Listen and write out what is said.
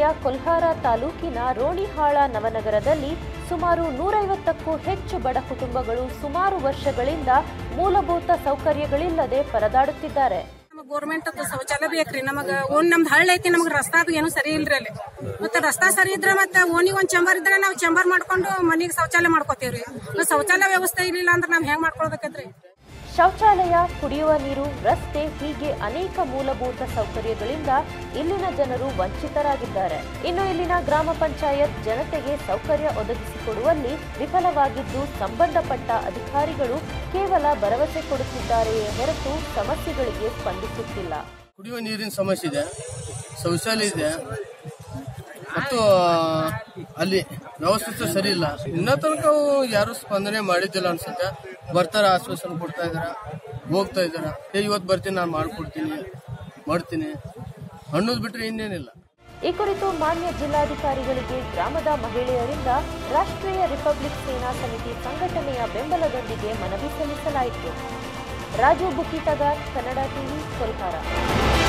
ಜಿಲ್ಲೆಯ ಕೊಲ್ಹಾರ ತಾಲೂಕಿನ ರೋಣಿಹಾಳ ನವನಗರದಲ್ಲಿ ಸುಮಾರು ನೂರೈವತ್ತಕ್ಕೂ ಹೆಚ್ಚು ಬಡ ಕುಟುಂಬಗಳು ಸುಮಾರು ವರ್ಷಗಳಿಂದ ಮೂಲಭೂತ ಸೌಕರ್ಯಗಳಿಲ್ಲದೆ ಪರದಾಡುತ್ತಿದ್ದಾರೆ ನಮಗ್ ಗೋರ್ಮೆಂಟ್ ಶೌಚಾಲಯ ಬೇಕ್ರಿ ನಮಗ ಓನ್ ನಮ್ದು ಹಳ್ಳಿ ಐತಿ ನಮಗ್ ರಸ್ತಾ ಅದು ಏನು ಸರಿ ಇಲ್ರಿ ಅಲ್ಲಿ ಮತ್ತೆ ರಸ್ತಾ ಸರಿ ಇದ್ರೆ ಮತ್ತೆ ಓನಿಗೆ ಒಂದ್ ಚಂಬರ್ ಇದ್ರೆ ನಾವು ಚಂಬರ್ ಮಾಡ್ಕೊಂಡು ಮನಿಗೆ ಶೌಚಾಲಯ ಮಾಡ್ಕೋತೀವ್ರಿ ಮತ್ತೆ ಶೌಚಾಲಯ ವ್ಯವಸ್ಥೆ ಇರ್ಲಿಲ್ಲ ಅಂದ್ರೆ ನಾವ್ ಹೆಂಗ್ ಮಾಡ್ಕೊಳ್ಬೇಕಂದ್ರಿ ಶೌಚಾಲಯ ಕುಡಿಯುವ ನೀರು ರಸ್ತೆ ಹೀಗೆ ಅನೇಕ ಮೂಲಭೂತ ಸೌಕರ್ಯಗಳಿಂದ ಇಲ್ಲಿನ ಜನರು ವಂಚಿತರಾಗಿದ್ದಾರೆ ಇನ್ನು ಇಲ್ಲಿನ ಗ್ರಾಮ ಪಂಚಾಯತ್ ಜನತೆಗೆ ಸೌಕರ್ಯ ಒದಗಿಸಿಕೊಡುವಲ್ಲಿ ವಿಫಲವಾಗಿದ್ದು ಸಂಬಂಧಪಟ್ಟ ಅಧಿಕಾರಿಗಳು ಕೇವಲ ಭರವಸೆ ಕೊಡುತ್ತಿದ್ದಾರೆಯೇ ಹೊರತು ಸಮಸ್ಯೆಗಳಿಗೆ ಸ್ಪಂದಿಸುತ್ತಿಲ್ಲ ಕುಡಿಯುವ ನೀರಿನ ಸಮಸ್ಯೆ ಇದೆ ಶೌಚಾಲಯ ಇದೆ ಮತ್ತು ಅಲ್ಲಿ ವ್ಯವಸ್ಥೆ ಸರಿ ಇಲ್ಲ ಇನ್ನ ತನಕ ಅವು ಯಾರು ಸ್ಪಂದನೆ ಮಾಡಿದ್ದಿಲ್ಲ ಅನ್ಸುತ್ತೆ ಬರ್ತಾರ ಆಶ್ವಾಸನೆ ಕೊಡ್ತಾ ಇದಾರ ಹೋಗ್ತಾ ಇದಾರ ಏ ಇವತ್ತು ಬರ್ತೀನಿ ನಾನು ಮಾಡ್ಕೊಡ್ತೀನಿ ಮಾಡ್ತೀನಿ ಅನ್ನೋದು ಬಿಟ್ರೆ ಇನ್ನೇನಿಲ್ಲ ಈ ಕುರಿತು ಮಾನ್ಯ ಜಿಲ್ಲಾಧಿಕಾರಿಗಳಿಗೆ ಗ್ರಾಮದ ಮಹಿಳೆಯರಿಂದ ರಾಷ್ಟ್ರೀಯ ರಿಪಬ್ಲಿಕ್ ಸೇನಾ ಸಮಿತಿ ಸಂಘಟನೆಯ ಬೆಂಬಲದೊಂದಿಗೆ ಮನವಿ ಸಲ್ಲಿಸಲಾಯಿತು ರಾಜು ಬುಕ್ಕಿಟಗಾರ್ ಕನ್ನಡ ಟಿವಿ ಕೋಲ್ಹಾರ